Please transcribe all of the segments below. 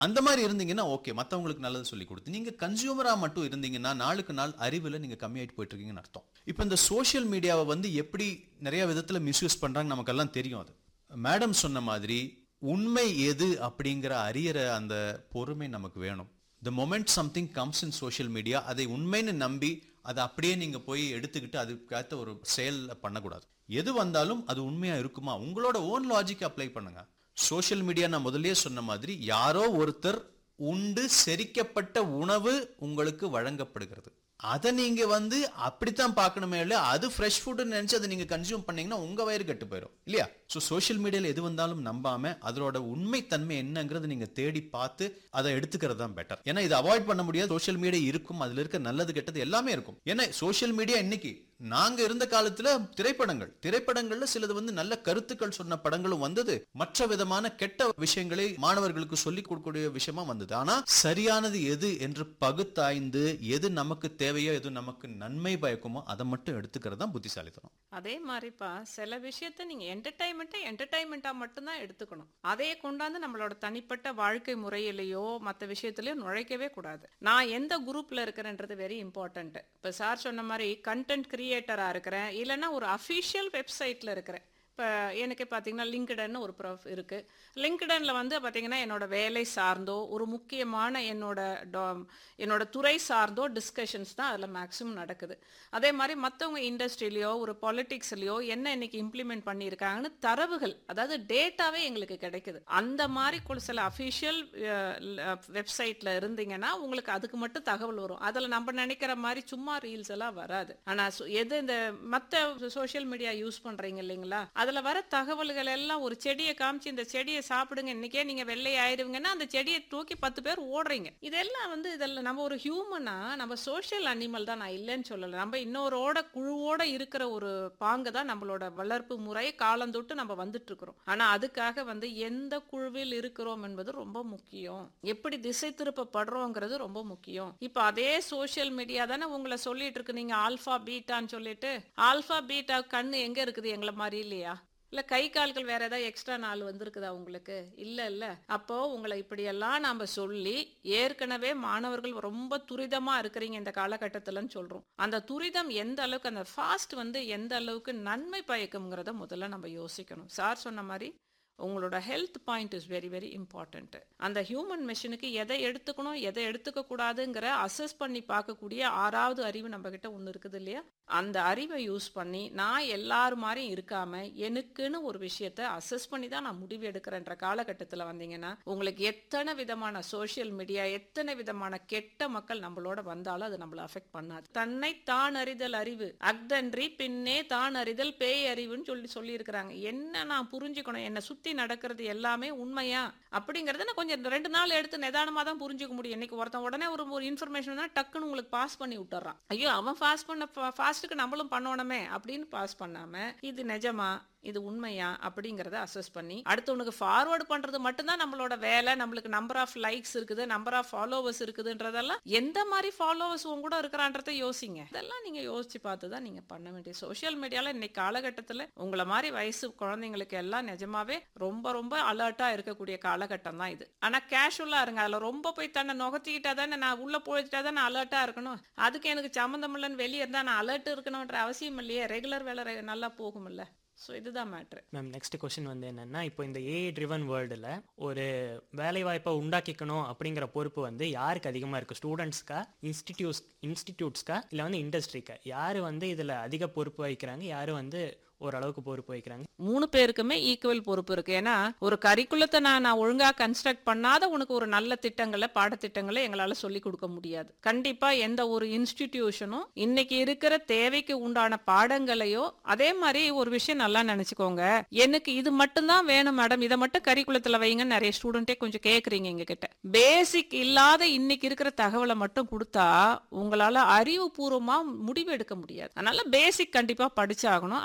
அந்த மாதிரி இருந்தீங்கன்னா ஓகே மத்தவங்களுக்கு நல்லது சொல்லி கொடுத்து நீங்க கன்சியூமரா மட்டும் இருந்தீங்கன்னா நாளுக்கு நாள் அறிவுல நீங்க கம்மியாயிட்டு போயிட்டு இருக்கீங்கன்னு அர்த்தம் இப்போ இந்த சோஷியல் மீடியாவை வந்து எப்படி நிறைய விதத்துல மிஸ்யூஸ் பண்றாங்க நமக்கெல்லாம் தெரியும் அது மேடம் சொன்ன மாதிரி உண்மை எது அப்படிங்கிற அறியற அந்த பொறுமை நமக்கு வேணும் the moment something comes in social media அதை உண்மைன்னு நம்பி அதை அப்படியே நீங்க போய் எடுத்துக்கிட்டு அதுக்கேற்ற ஒரு செயல் பண்ணக்கூடாது எது வந்தாலும் அது உண்மையா இருக்குமா உங்களோட ஓன் லாஜிக் அப்ளை பண்ணுங்க சோஷியல் மீடியா நான் முதல்லயே சொன்ன மாதிரி யாரோ ஒருத்தர் உண்டு செரிக்கப்பட்ட உணவு உங்களுக்கு வழங்கப்படுகிறது அதை நீங்க வந்து அப்படித்தான் பார்க்கணுமே இல்ல அது ஃப்ரெஷ் ஃபுட்னு நினைச்சு அதை நீங்க கன்சியூம் பண்ணீங்கன்னா உங்க வயிறு கெட்டு போயிடும் இல்லையா ஸோ சோஷியல் மீடியால எது வந்தாலும் நம்பாம அதோட உண்மை தன்மை என்னங்கிறது நீங்க தேடி பார்த்து அதை எடுத்துக்கிறது தான் பெட்டர் ஏன்னா இது அவாய்ட் பண்ண முடியாது சோஷியல் மீடியா இருக்கும் அதுல இருக்க நல்லது கெட்டது எல்லாமே இருக்கும் ஏன்னா சோஷியல் மீடியா இன்னைக்கு நாங்க இருந்த காலத்துல திரைப்படங்கள் திரைப்படங்கள்ல சிலது வந்து நல்ல கருத்துக்கள் சொன்ன படங்களும் வந்தது மற்ற விதமான கெட்ட விஷயங்களை மாணவர்களுக்கு சொல்லிக் கொடுக்கக்கூடிய விஷயமா வந்தது ஆனா சரியானது எது என்று பகுத்தாய்ந்து எது நமக்கு தேவையோ எது நமக்கு நன்மை பயக்குமோ அதை மட்டும் எடுத்துக்கிறது தான் புத்திசாலித்தனம் அதே மாதிரிப்பா சில விஷயத்த நீங்க என்டர்டைன்மெண்ட்டை என்டர்டைன்மெண்ட்டா மட்டும்தான் எடுத்துக்கணும் அதையே கொண்டாந்து நம்மளோட தனிப்பட்ட வாழ்க்கை முறையிலையோ மற்ற விஷயத்துலயோ நுழைக்கவே கூடாது நான் எந்த குரூப்ல இருக்கிறேன்றது வெரி இம்பார்ட்டன்ட் இப்போ சார் சொன்ன மாதிரி கண்டென்ட் கிரியேட்டரா இருக்கிறேன் இல்லைன்னா ஒரு அஃபிஷியல் வெப்சைட்ல இருக்கிறேன் இப்போ எனக்கு பார்த்தீங்கன்னா லிங்க்டன் ஒரு ப்ரொஃப் இருக்குது லிங்க்டனில் வந்து பார்த்தீங்கன்னா என்னோட வேலை சார்ந்தோ ஒரு முக்கியமான என்னோட டா- என்னோட துறை சார்ந்தோ டிஸ்கஷன்ஸ் தான் அதில் மேக்ஸிமம் நடக்குது அதே மாதிரி மற்றவங்க இண்டஸ்ட்ரியிலையோ ஒரு பாலிட்டிக்ஸ்லையோ என்ன இன்னைக்கு இம்ப்ளிமெண்ட் பண்ணியிருக்காங்கன்னு தரவுகள் அதாவது டேட்டாவே எங்களுக்கு கிடைக்குது அந்த மாதிரி கு- சில அஃபிஷியல் வெப்சைட்டில் இருந்தீங்கன்னா உங்களுக்கு அதுக்கு மட்டும் தகவல் வரும் அதில் நம்ம நினைக்கிற மாதிரி சும்மா ரீல்ஸ் எல்லாம் வராது ஆனால் எது இந்த மற்ற சோஷியல் மீடியா யூஸ் பண்ணுறீங்க இல்லைங்களா அதில் வர தகவல்கள் எல்லாம் ஒரு செடியை காமிச்சு இந்த செடியை சாப்பிடுங்க இன்னைக்கே நீங்கள் வெள்ளை ஆயிடுவீங்கன்னா அந்த செடியை தூக்கி பத்து பேர் ஓடுறீங்க இதெல்லாம் வந்து இதெல்லாம் நம்ம ஒரு ஹியூமனா நம்ம சோஷியல் அனிமல் தான் நான் இல்லைன்னு சொல்லலை நம்ம இன்னொரோட குழுவோட இருக்கிற ஒரு பாங்கு தான் நம்மளோட வளர்ப்பு முறை காலந்தொட்டு நம்ம வந்துட்டு இருக்கிறோம் ஆனா அதுக்காக வந்து எந்த குழுவில் இருக்கிறோம் என்பது ரொம்ப முக்கியம் எப்படி திசை திருப்பப்படுறோங்கிறது ரொம்ப முக்கியம் இப்போ அதே சோஷியல் மீடியா தானே உங்களை சொல்லிட்டு இருக்கு நீங்க ஆல்பா பீட்டான்னு சொல்லிட்டு ஆல்பா பீட்டா கண்ணு எங்க இருக்குது எங்களை மாதிரி இல்லையா இல்ல கை கால்கள் வேற ஏதாவது எக்ஸ்ட்ரா நாள் வந்திருக்குதா உங்களுக்கு இல்ல இல்ல அப்போ உங்களை இப்படியெல்லாம் நாம சொல்லி ஏற்கனவே மாணவர்கள் ரொம்ப துரிதமா இருக்கிறீங்க இந்த காலகட்டத்திலன்னு சொல்றோம் அந்த துரிதம் எந்த அளவுக்கு அந்த ஃபாஸ்ட் வந்து எந்த அளவுக்கு நன்மை பயக்கும்ங்கிறத முதல்ல நம்ம யோசிக்கணும் சார் சொன்ன மாதிரி உங்களோட health point is very very important அந்த ஹியூமன் மிஷினுக்கு எதை எடுத்துக்கணும் எதை எடுத்துக்க கூடாதுங்கிற அசஸ் பண்ணி பார்க்கக்கூடிய ஆறாவது அறிவு நம்ம கிட்ட ஒன்று இருக்குது இல்லையா அந்த அறிவை யூஸ் பண்ணி நான் எல்லார் மாதிரியும் இருக்காம எனக்குன்னு ஒரு விஷயத்த அசஸ் பண்ணி தான் நான் முடிவு எடுக்கிறேன்ற காலகட்டத்தில் வந்தீங்கன்னா உங்களுக்கு எத்தனை விதமான சோஷியல் மீடியா எத்தனை விதமான கெட்ட மக்கள் நம்மளோட வந்தாலும் அது நம்மளை அஃபெக்ட் பண்ணாது தன்னை தான் அறிதல் அறிவு அக்தன்றி பின்னே தான் அறிதல் பேய் அறிவுன்னு சொல்லி சொல்லியிருக்கிறாங்க என்ன நான் புரிஞ்சுக்கணும் என்னை சுத்தி நடக்கிறது எல்லாமே உண்மையா அப்படிங்கறத நான் கொஞ்சம் ரெண்டு நாள் எடுத்து நிதானமா தான் புரிஞ்சுக்க முடியும் இன்னைக்கு ஒருத்தன் உடனே ஒரு ஒரு இன்ஃபர்மேஷன் டக்குன்னு உங்களுக்கு பாஸ் பண்ணி விட்டுறான் ஐயோ அவன் பாஸ் பண்ண ஃபாஸ்ட்டுக்கு நம்மளும் பண்ணணுமே அப்படின்னு பாஸ் பண்ணாம இது நிஜமா இது உண்மையா அப்படிங்கறத அசஸ் பண்ணி அடுத்தவனுக்கு ஃபார்வர்டு பண்றது மட்டும்தான் நம்மளோட வேலை நம்மளுக்கு நம்பர் ஆஃப் லைக்ஸ் இருக்குது நம்பர் ஆஃப் ஃபாலோவர்ஸ் இருக்குதுன்றதெல்லாம் எந்த மாதிரி ஃபாலோவர்ஸ் உங்க கூட இருக்கிறான்றத யோசிங்க இதெல்லாம் நீங்க யோசிச்சு பார்த்து தான் நீங்க பண்ண வேண்டிய சோஷியல் மீடியால இன்னைக்கு காலகட்டத்துல உங்களை மாதிரி வயசு குழந்தைங்களுக்கு எல்லாம் நிஜமாவே ரொம்ப ரொம்ப அலர்ட்டா இருக்கக்கூடிய காலகட்டம் தான் இது ஆனா கேஷுவலா இருங்க அதுல ரொம்ப போய் தன்னை நுகர்த்திக்கிட்டா தானே நான் உள்ள போயிட்டா தான் அலர்ட்டா இருக்கணும் அதுக்கு எனக்கு சம்மந்தம் இல்லைன்னு வெளியே இருந்தா நான் அலர்ட் இருக்கணும்ன்ற அவசியம் இல்லையே ரெகுலர் வேலை ரெ- நல்லா போகும்ல ஸோ இதுதான் மேட்ரு மேம் நெக்ஸ்ட் கொஸ்டின் வந்து என்னன்னா இப்போ இந்த ஏஐ ட்ரிவன் வேர்ல்டில் ஒரு வேலை வாய்ப்பை உண்டாக்கிக்கணும் அப்படிங்கிற பொறுப்பு வந்து யாருக்கு அதிகமாக இருக்குது ஸ்டூடெண்ட்ஸ்க்கா இன்ஸ்டிடியூட்ஸ் இன்ஸ்டிடியூட்ஸ்க்கா இல்லை வந்து இண்டஸ்ட்ரிக்கா யார் வந்து இதில் அதிக பொறுப்பு வகிக்கிறாங்க யார் வந்து ஓரளவுக்கு பொறுப்பு வகிக்கிறாங்க மூணு பேருக்குமே ஈக்குவல் பொறுப்பு இருக்கு ஏன்னா ஒரு கரிக்குலத்தை நான் நான் ஒழுங்கா கன்ஸ்ட்ரக்ட் பண்ணாத உனக்கு ஒரு நல்ல திட்டங்களை பாடத்திட்டங்களை எங்களால சொல்லி கொடுக்க முடியாது கண்டிப்பா எந்த ஒரு இன்ஸ்டிடியூஷனும் இன்னைக்கு இருக்கிற தேவைக்கு உண்டான பாடங்களையோ அதே மாதிரி ஒரு விஷயம் நல்லா நினைச்சுக்கோங்க எனக்கு இது மட்டும்தான் வேணும் மேடம் இதை மட்டும் கரிக்குலத்துல வைங்கன்னு நிறைய ஸ்டூடெண்டே கொஞ்சம் கேக்குறீங்க எங்க கிட்ட பேசிக் இல்லாத இன்னைக்கு இருக்கிற தகவலை மட்டும் கொடுத்தா உங்களால அறிவுபூர்வமா முடிவு எடுக்க முடியாது அதனால பேசிக் கண்டிப்பா படிச்சாகணும் அதே நேரத்துல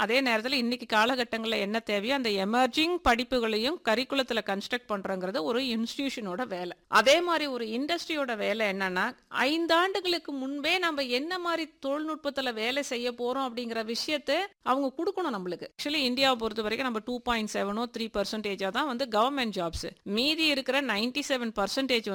காலகட்டத்தில் இன்னைக்கு காலகட்டங்களில் என்ன தேவையோ அந்த எமர்ஜிங் படிப்புகளையும் கரிக்குலத்தில் கன்ஸ்ட்ரக்ட் பண்ணுறங்கிறது ஒரு இன்ஸ்டிடியூஷனோட வேலை அதே மாதிரி ஒரு இண்டஸ்ட்ரியோட வேலை என்னன்னா ஐந்தாண்டுகளுக்கு முன்பே நம்ம என்ன மாதிரி தொழில்நுட்பத்தில் வேலை செய்ய போகிறோம் அப்படிங்கிற விஷயத்தை அவங்க கொடுக்கணும் நம்மளுக்கு ஆக்சுவலி இந்தியாவை பொறுத்த வரைக்கும் நம்ம டூ பாயிண்ட் செவனோ த்ரீ பர்சன்டேஜாக தான் வந்து கவர்மெண்ட் ஜாப்ஸ் மீதி இருக்கிற நைன்டி செவன் பர்சன்டேஜ்